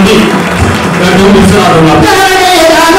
నుండి గడ్డం తీసుకురావడం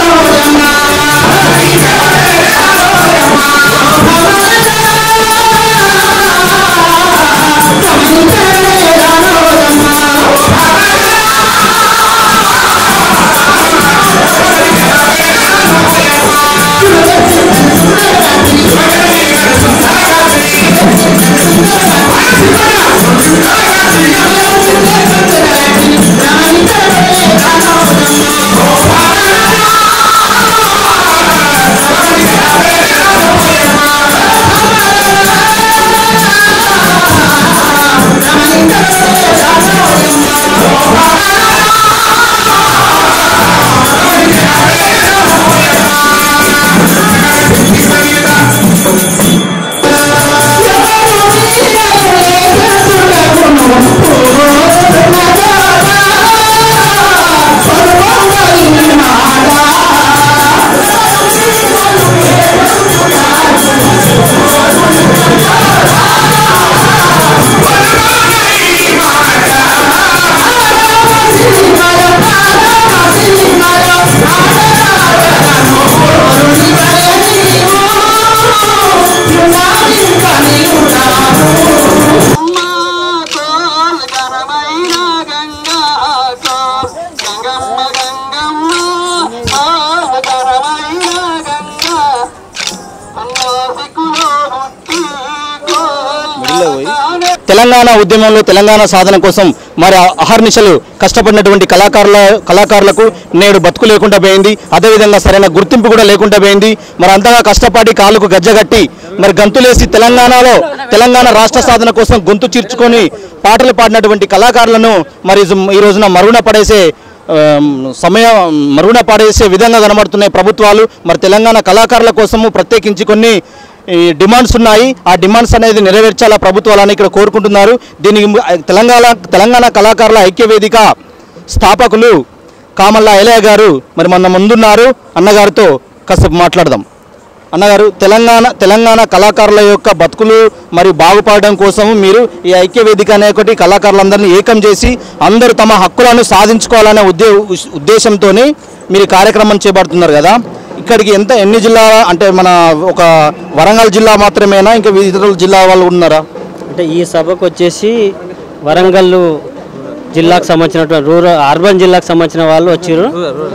తెలంగాణ ఉద్యమంలో తెలంగాణ సాధన కోసం మరి అహర్నిశలు కష్టపడినటువంటి కళాకారుల కళాకారులకు నేడు బతుకు లేకుండా పోయింది అదేవిధంగా సరైన గుర్తింపు కూడా లేకుండా పోయింది మరి అంతగా కష్టపడి కాలుకు గజ్జగట్టి మరి గంతులేసి తెలంగాణలో తెలంగాణ రాష్ట్ర సాధన కోసం గొంతు చీర్చుకొని పాటలు పాడినటువంటి కళాకారులను మరి జు- ఈ రోజున మరుగున పడేసే ఆమ్, సమయం మరుగున పాడేసే విధంగా కనబడుతున్నాయి ప్రభుత్వాలు మరి తెలంగాణ కళాకారుల కోసము ప్రత్యేకించి కొన్ని ఈ డిమాండ్స్ ఉన్నాయి ఆ డిమాండ్స్ అనేది నెరవేర్చాలా ప్రభుత్వాలని ఇక్కడ కోరుకుంటున్నారు దీనికి ము- తెలంగాణ తెలంగాణ కళాకారుల ఐక్య వేదిక స్థాపకులు కామల్ల ఐలయ్య గారు మరి మన ముందున్నారు అన్నగారితో కాసేపు మాట్లాడదాం అన్నగారు తెలంగాణ తెలంగాణ కళాకారుల యొక్క బతుకులు మరి బాగుపడడం కోసం మీరు ఈ ఐక్య వేదిక అనే ఒకటి కళాకారులందరినీ ఏకం చేసి అందరూ తమ హక్కులను సాధించుకోవాలనే ఉద్దే ఉద్దేశంతో మీరు ఈ కార్యక్రమం చేపడుతున్నారు కదా ఇక్కడికి ఎంత ఎన్ని జిల్లాల అంటే మన ఒక వరంగల్ జిల్లా మాత్రమేనా ఇంకా ఇతర జిల్లా వాళ్ళు ఉన్నారా అంటే ఈ సభకు వచ్చేసి వరంగల్ జిల్లాకు సంబంధించినటువంటి రూరల్ అర్బన్ జిల్లాకు సంబంధించిన వాళ్ళు వచ్చారు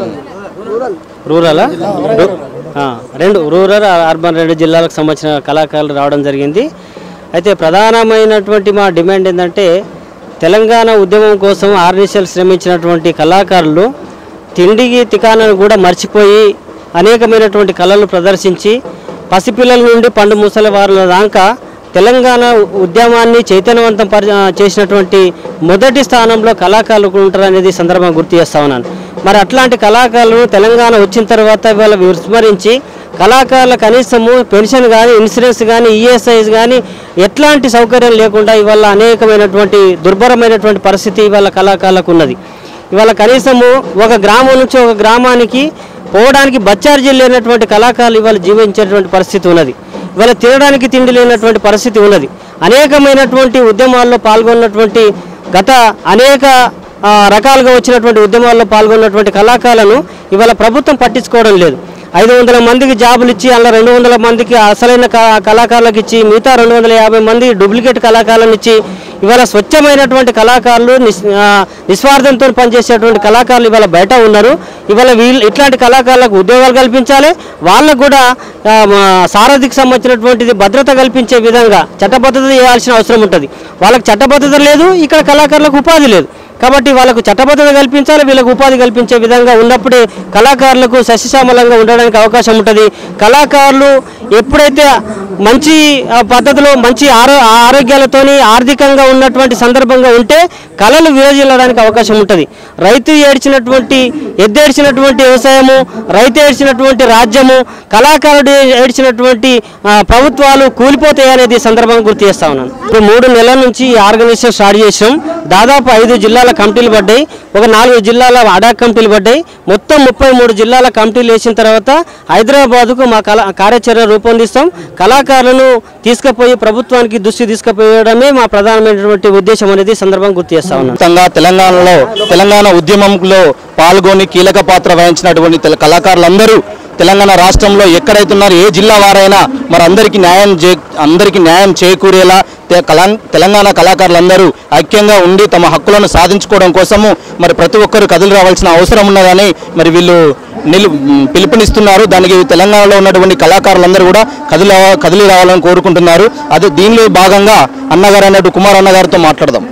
రూరలా రు- ఆ, రెండు రూరల్ అర్బన్ రెండు జిల్లాలకు సంబంధించిన కళాకారులు రావడం జరిగింది అయితే ప్రధానమైనటువంటి మా డిమాండ్ ఏంటంటే తెలంగాణ ఉద్యమం కోసం ఆర్నిషల్ శ్రమించినటువంటి కళాకారులు తిండికి తికాణను కూడా మర్చిపోయి అనేకమైనటువంటి కళలు ప్రదర్శించి పసిపిల్లల నుండి పండు ముసలి వారుల దాకా తెలంగాణ ఉద్యమాన్ని చైతన్యవంతం పరి చేసినటువంటి మొదటి స్థానంలో కళాకారులు ఉంటారు అనేది ఈ సందర్భంగా గుర్తు చేస్తా ఉన్నాను మరి అట్లాంటి కళాకారులను తెలంగాణ వచ్చిన తర్వాత ఇవాళ విస్మరించి కళాకారుల కనీసము పెన్షన్ కానీ ఇన్సూరెన్స్ కానీ ఈఎస్ఐస్ కానీ ఎట్లాంటి సౌకర్యం లేకుండా ఇవాళ అనేకమైనటువంటి దుర్భరమైనటువంటి పరిస్థితి ఇవాళ కళాకారులకు ఉన్నది ఇవాళ కనీసము ఒక గ్రామం నుంచి ఒక గ్రామానికి పోవడానికి బచ్చార్జీలు లేనటువంటి కళాకారులు ఇవాళ జీవించేటువంటి పరిస్థితి ఉన్నది ఇవాళ తినడానికి తిండి లేనటువంటి పరిస్థితి ఉన్నది అనేకమైనటువంటి ఉద్యమాల్లో పాల్గొన్నటువంటి గత అనేక ఆ, రకాలుగా వచ్చినటువంటి ఉద్యమాల్లో పాల్గొన్నటువంటి కళాకారులను ఇవాళ ప్రభుత్వం పట్టించుకోవడం లేదు ఐదు వందల మందికి జాబులు ఇచ్చి అందులో రెండు వందల మందికి అసలైన క- కళాకారులకు ఇచ్చి మిగతా రెండు వందల యాభై మంది డూప్లికేట్ కళాకారులను ఇచ్చి ఇవాళ స్వచ్ఛమైనటువంటి కళాకారులు నిస్ ఆ, నిస్వార్థంతో పనిచేసేటువంటి కళాకారులు ఇవాళ బయట ఉన్నారు ఇవాళ వీళ్ళు ఇట్లాంటి కళాకారులకు ఉద్యోగాలు కల్పించాలి వాళ్ళకు కూడా ఆ, మా సారథికి సంబంధించినటువంటిది భద్రత కల్పించే విధంగా చట్టబద్ధత చేయాల్సిన అవసరం ఉంటుంది వాళ్ళకి చట్టబద్ధత లేదు ఇక్కడ కళాకారులకు ఉపాధి లేదు కాబట్టి వాళ్ళకు చట్టబద్ధత కల్పించాలి వీళ్ళకు ఉపాధి కల్పించే విధంగా ఉన్నప్పుడే కళాకారులకు సస్యశ్యామలంగా ఉండడానికి అవకాశం ఉంటుంది కళాకారులు ఎప్పుడైతే మంచి ఆ, పద్ధతిలో మంచి ఆరో ఆరోగ్యాలతోని ఆర్థికంగా ఉన్నటువంటి సందర్భంగా ఉంటే కళలు విరజిల్లడానికి అవకాశం ఉంటుంది రైతు ఏడ్చినటువంటి ఎద్దేడ్చినటువంటి వ్యవసాయము రైతు ఏడ్చినటువంటి రాజ్యము కళాకారుడు ఏడ్చినటువంటి ఆ, ప్రభుత్వాలు కూలిపోతాయి అనేది ఈ సందర్భంగా గుర్తు చేస్తా ఉన్నాను ఇప్పుడు మూడు నెలల నుంచి ఈ ఆర్గనైజేషన్ స్టార్ట్ చేసాం దాదాపు ఐదు జిల్లాల కమిటీలు పడ్డాయి ఒక నాలుగు జిల్లాల అడాక్ కమిటీలు పడ్డాయి మొత్తం ముప్పై మూడు జిల్లాల కమిటీలు వేసిన తర్వాత హైదరాబాద్కు మా కళ కార్యాచరణ రూప రూపొందిస్తాం కళాకారులను తీసుకుపోయి ప్రభుత్వానికి దృష్టి తీసుకుపోయడమే మా ప్రధానమైనటువంటి ఉద్దేశం అనేది ఈ సందర్భంగా గుర్తు చేస్తా ఉన్నాను మొత్తంగా తెలంగాణలో తెలంగాణ ఉద్యమంలో పాల్గొని కీలక పాత్ర వహించినటువంటి తెల- కళాకారులందరూ తెలంగాణ రాష్ట్రంలో ఎక్కడైతే ఉన్నారో ఏ జిల్లా వారైనా మరి అందరికీ న్యాయం చే అందరికీ న్యాయం చేకూరేలా తె- కళా- తెలంగాణ కళాకారులందరూ ఐక్యంగా ఉండి తమ హక్కులను సాధించుకోవడం కోసము మరి ప్రతి ఒక్కరు కదిలి రావాల్సిన అవసరం ఉన్నదని మరి వీళ్ళు నిలు మ్, పిలుపునిస్తున్నారు దానికి తెలంగాణలో ఉన్నటువంటి కళాకారులందరూ కూడా కదిలి రావ- కదిలి రావాలని కోరుకుంటున్నారు అదే దీనిలో భాగంగా అన్నగారు అన్నట్టు కుమార్ అన్నగారితో మాట్లాడదాం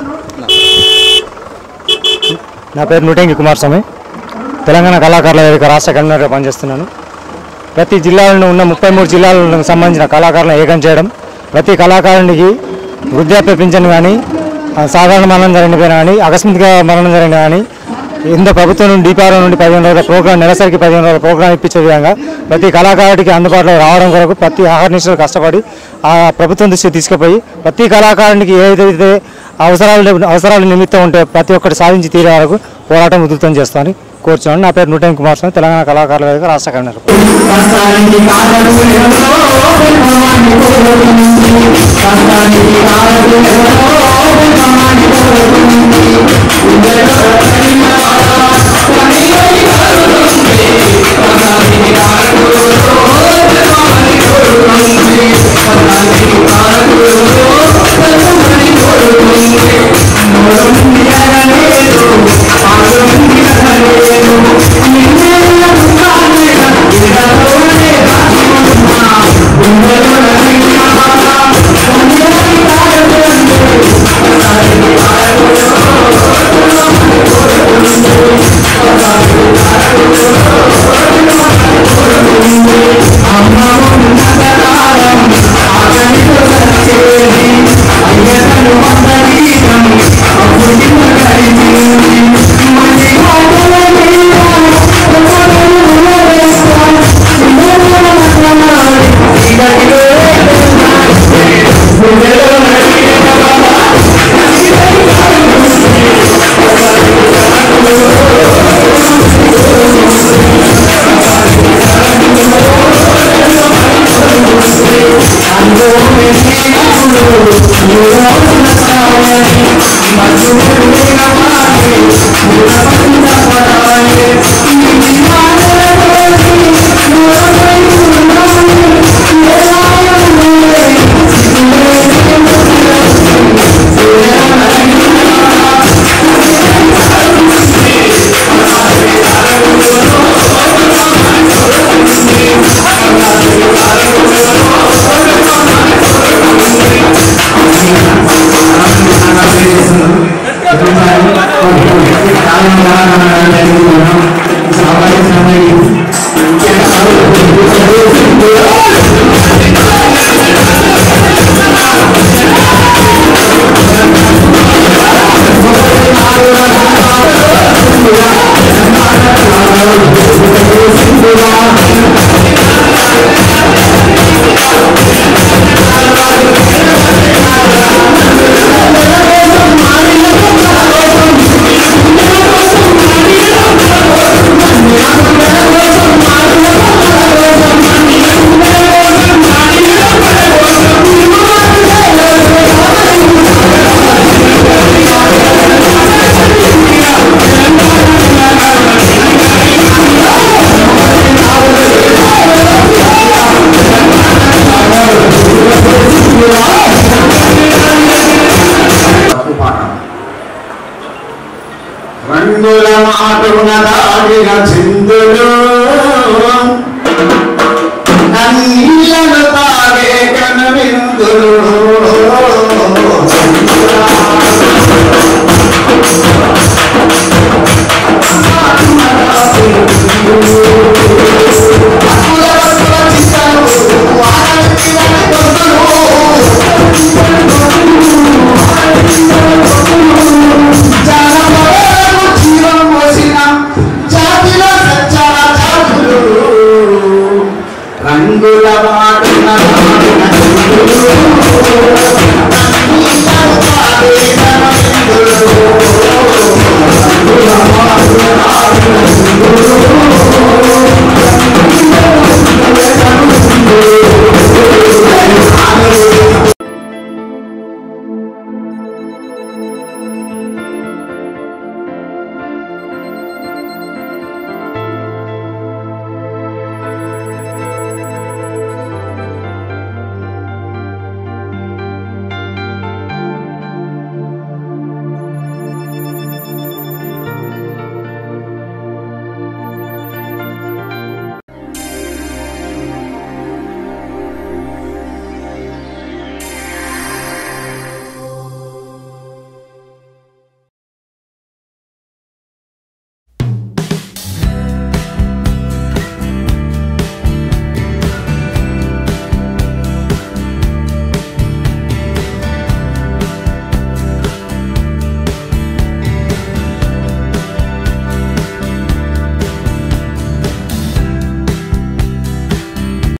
నా పేరు నూటంగి కుమారస్వామి తెలంగాణ కళాకారుల వేదిక రాష్ట్ర కన్వీనర్గా పనిచేస్తున్నాను ప్రతి జిల్లాలో ఉన్న ముప్పై మూడు జిల్లాలకు సంబంధించిన కళాకారులను ఏకం చేయడం ప్రతి కళాకారునికి వృద్ధాప్య పింఛన్ కానీ ఆ, సాధారణ మరణం జరిగిన కానీ అకస్మాత్తుగా మరణం జరిగిన కానీ ఇంత ప్రభుత్వం నుండి డిపారం నుండి పదిహేను రోజుల ప్రోగ్రాం నెలసరికి పదిహేను రోజుల ప్రోగ్రాం ఇప్పించే విధంగా ప్రతి కళాకారుడికి అందుబాటులో రావడం కొరకు ప్రతి ఆహర్నిశలు కష్టపడి ఆ ప్రభుత్వం దృష్టికి తీసుకుపోయి ప్రతి కళాకారునికి ఏదైతే అవసరాలు అవసరాల నిమిత్తం ఉంటే ప్రతి ఒక్కటి సాధించి తీరే వరకు పోరాటం ఉధృతం చేస్తామని కోరుచున్నాను నా పేరు నూటెన్ కుమార్ స్వామి తెలంగాణ కళాకారుల వేదిక రాష్ట్ర కన్వీనర్ కష్టానికి కారణం ఎవరో బ్రహ్మాన్ని కోరుకుంది కష్టానికి కారణం ఎవరో బ్రహ్మాన్ని కోరుకుంది గుండెలో కరిగిన కనిగని కరుణుంది కష్టానికి కారణం ఎవరో బ్రహ్మాన్ని కోరుకుంది కష్టానికి కారణం ఎవరో బ్రహ్మాన్ని కోరుకుంది నోరుంది అనలేదు పాలుంది అనలేదు నిన్నే అనుకున్నానేగా ఇదలోనే దాచి ఉన్నా గుండెలో నలిగిన కన్యని కారణం కష్టానికి కారణం రంగుల మాటున దాగిన చిందులు కన్నీళ్ళను తాగే కనువిందులు